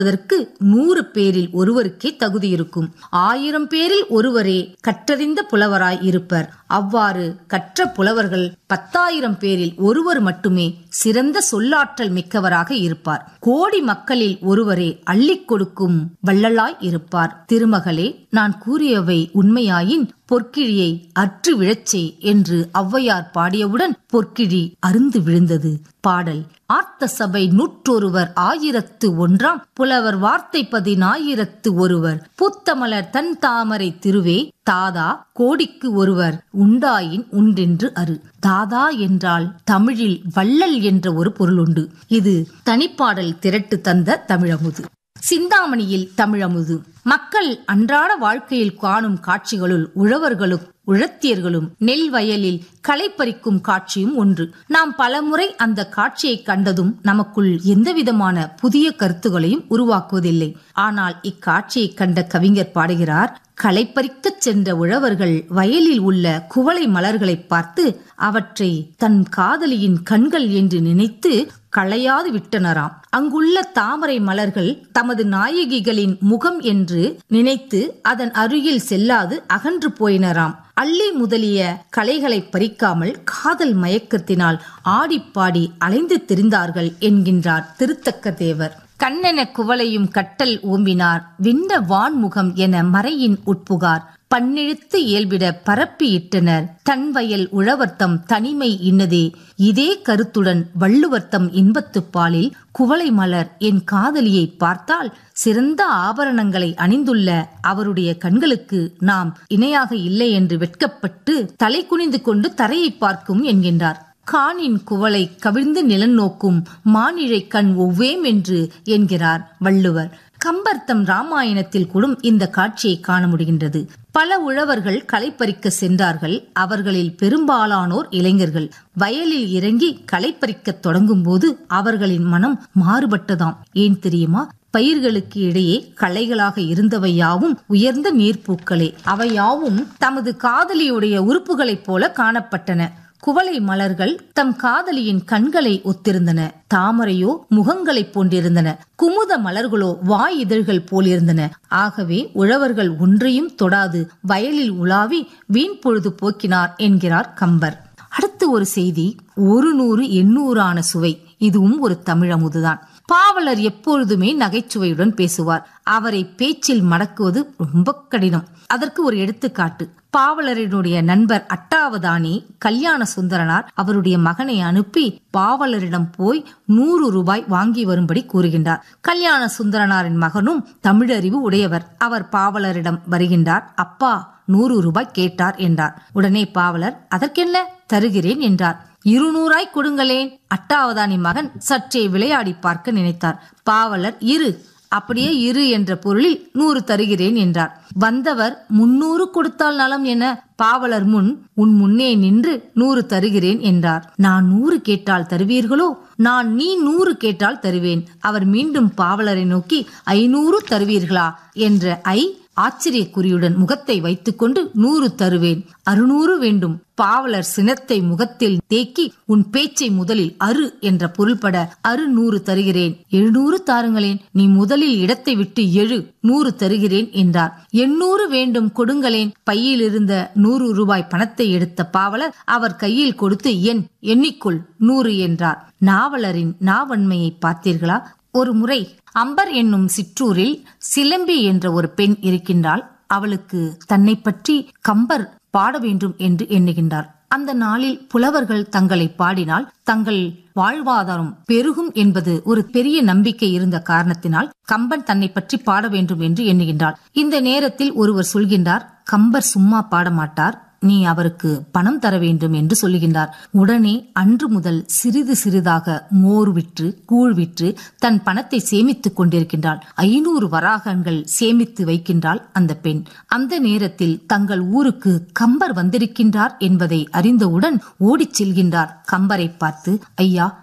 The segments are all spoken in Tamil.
அதற்கு நூறு பேரில் ஒருவருக்கே தகுதி இருக்கும் ஆயிரம் பேரில் ஒருவரே கற்றறிந்த புலவராய் இருப்பர் அவ்வாறு கற்ற புலவர்கள் பத்தாயிரம் பேரில் ஒருவர் மட்டுமே சிறந்த சொல்லாற்றல் மிக்கவராக இருப்பார் கோடி மக்களில் ஒருவரே அள்ளிக் கொடுக்கும் வள்ளலாய் இருப்பார் திருமகளே நான் கூறியவை உண்மையாயின் பொற்கிழியை அற்று விழச்சே என்று ஔவையார் பாடியவுடன் பொற்கிழி அருந்து விழுந்தது பாடல் ஆர்த்த சபை நூற்றொருவர் ஆயிரத்து ஒன்றாம் புலவர் வார்த்தை பதினாயிரத்து ஒருவர் பூத்தமலர் தன் தாமரை திருவே தாதா கோடிக்கு ஒருவர் உண்டாயின் உண்டென்று அரு தாதா என்றால் தமிழில் வள்ளல் என்ற ஒரு பொருள் உண்டு இது தனிப்பாடல் திரட்டு தந்த தமிழமுது சிந்தாமணியில் தமிழமுது மக்கள் அன்றாட வாழ்க்கையில் காணும் காட்சிகளுள் உழவர்களும் உழத்தியர்களும் நெல் வயலில் களை பறிக்கும் காட்சியும் ஒன்று நாம் பலமுறை அந்த காட்சியை கண்டதும் நமக்குள் எந்தவிதமான புதிய கருத்துகளையும் உருவாக்குவதில்லை ஆனால் இக்காட்சியை கண்ட கவிஞர் பாடுகிறார் களை பறிக்கச் சென்ற உழவர்கள் வயலில் உள்ள குவளை மலர்களை பார்த்து அவற்றை தன் காதலியின் கண்கள் என்று நினைத்து களையாது விட்டனராம் அங்குள்ள தாமரை மலர்கள் தமது நாயகிகளின் முகம் என்று நினைத்து அதன் அருகில் செல்லாது அகன்று போயினராம் அள்ளி முதலிய கலைகளை பறிக்காமல் காதல் மயக்கத்தினால் ஆடிப்பாடி அலைந்து திரிந்தார்கள் என்கின்றார் திருத்தக்க தேவர் கண்ணென குவளையும் கட்டல் ஓம்பினார் விண்ட வான்முகம் என மறையின் உட்புகார் பன்னெழுத்து இயல்பிட பரப்பி இட்டனர் தன் வயல் உழவர்த்தம் தனிமை இன்னதே இதே கருத்துடன் வள்ளுவர்த்தம் இன்பத்துப் பாலில் குவளை மலர் என் காதலியை பார்த்தால் சிறந்த ஆபரணங்களை அணிந்துள்ள அவருடைய கண்களுக்கு நாம் இணையாக இல்லை என்று வெட்கப்பட்டு தலை குனிந்து கொண்டு தரையை பார்க்கும் என்கின்றார் காணின் குவளை கவிழ்ந்து நிலன் நோக்கும் மானிழை கண் ஒவ்வேம் என்று என்கிறார் வள்ளுவர் கம்பர் தம் ராமாயணத்தில் கூடும் இந்த காட்சியை காண முடிகின்றது பல உழவர்கள் களை பறிக்க சென்றார்கள் அவர்களில் பெரும்பாலானோர் இளைஞர்கள் வயலில் இறங்கி களை பறிக்கத் தொடங்கும் போது அவர்களின் மனம் மாறுபட்டதாம் ஏன் தெரியுமா பயிர்களுக்கு இடையே களைகளாக இருந்தவையாவும் உயர்ந்த நீர்ப்பூக்களே அவையாவும் தமது காதலியுடைய உறுப்புகளைப் போல காணப்பட்டன குவளை மலர்கள் தம் காதலியின் கண்களை ஒத்திருந்தன தாமரையோ முகங்களைப் போன்றிருந்தன குமுத மலர்களோ வாய் இதழ்கள் போலிருந்தன ஆகவே உழவர்கள் ஒன்றையும் தொடாது வயலில் உலாவி வீண் பொழுது போக்கினார் என்கிறார் கம்பர் அடுத்து ஒரு செய்தி ஒரு நூறு எண்ணூறான சுவை இதுவும் ஒரு தமிழமுதுதான் பாவலர் எப்பொழுதுமே நகைச்சுவையுடன் பேசுவார் அவரை பேச்சில் மடக்குவது ரொம்ப கடினம் அதற்கு ஒரு எடுத்துக்காட்டு பாவலரினுடைய நண்பர் அட்டாவதானி கல்யாண சுந்தரனார் அவருடைய மகனை அனுப்பி பாவலரிடம் போய் நூறு ரூபாய் வாங்கி வரும்படி கூறுகின்றார் கல்யாண சுந்தரனாரின் மகனும் தமிழறிவு உடையவர் அவர் பாவலரிடம் வருகின்றார் அப்பா நூறு ரூபாய் கேட்டார் என்றார் உடனே பாவலர் அதற்கென்ன தருகிறேன் என்றார் இருநூறாய் கொடுங்களேன் அட்டாவதானி மகன் சற்றே விளையாடி பார்க்க நினைத்தார் பாவலர் இரு அப்படியே இரு என்ற பொருளில் நூறு தருகிறேன் என்றார் வந்தவர் முன்னூறு கொடுத்தால் நலம் என பாவலர் முன் உன் முன்னே நின்று நூறு தருகிறேன் என்றார் நான் நூறு கேட்டால் தருவீர்களோ நான் நீ நூறு கேட்டால் தருவேன் அவர் மீண்டும் பாவலரை நோக்கி ஐநூறு தருவீர்களா என்ற ஐ ஆச்சரிய குறியுடன் முகத்தை வைத்துக்கொண்டு நூறு தருவேன் அறுநூறு வேண்டும் பாவலர் சினத்தை முகத்தில் தேக்கி உன் பேச்சை முதலில் அரு என்ற பொருள்பட அரு நூறு தருகிறேன் எழுநூறு தாருங்களேன் நீ முதலில் இடத்தை விட்டு எழு நூறு தருகிறேன் என்றார் எண்ணூறு வேண்டும் கொடுங்களேன் பையில் இருந்த நூறு ரூபாய் பணத்தை எடுத்த பாவலர் அவர் கையில் கொடுத்து என் எண்ணிக்கொள் நூறு என்றார் நாவலரின் நாவன்மையை பார்த்தீர்களா ஒரு முறை அம்பர் என்னும் சிற்றூரில் சிலம்பி என்ற ஒரு பெண் இருக்கின்றாள் அவளுக்கு தன்னை பற்றி கம்பர் பாட வேண்டும் என்று எண்ணுகின்றார் அந்த நாளில் புலவர்கள் தங்களை பாடினால் தங்கள் வாழ்வாதாரம் பெருகும் என்பது ஒரு பெரிய நம்பிக்கை இருந்த காரணத்தினால் கம்பன் தன்னை பற்றி பாட வேண்டும் என்று எண்ணுகின்றார் இந்த நேரத்தில் ஒருவர் சொல்கின்றார் கம்பர் சும்மா பாட மாட்டார் நீ அவருக்கு பணம் தர வேண்டும் என்று சொல்லுகின்றார் உடனே அன்று முதல் சிறிது சிறிதாக மோர் விற்று கூழ் விற்று தன் பணத்தை சேமித்துக் கொண்டிருக்கின்றாள் ஐநூறு வராகங்கள் சேமித்து வைக்கின்றாள் அந்த பெண் அந்த நேரத்தில் தங்கள் ஊருக்கு கம்பர் வந்திருக்கின்றார் என்பதை அறிந்தவுடன் ஓடிச் செல்கின்றார் கம்பரை பார்த்து ஐயா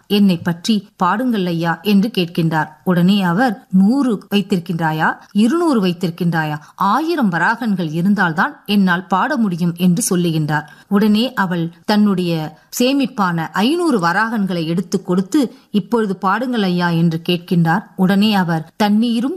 என்னை பற்றி பாடுங்கள் ஐயா என்று கேட்கின்றார் உடனே அவர் நூறு வைத்திருக்கின்றாயா இருநூறு வைத்திருக்கின்றாயா ஆயிரம் வராகன்கள் இருந்தால்தான் என்னால் பாட முடியும் என்று சொல்லுகின்றார் உடனே அவள் தன்னுடைய சேமிப்பான ஐநூறு வராகன்களை எடுத்து கொடுத்து இப்பொழுது பாடுங்கள் ஐயா என்று கேட்கின்றார் உடனே அவர் தண்ணீரும்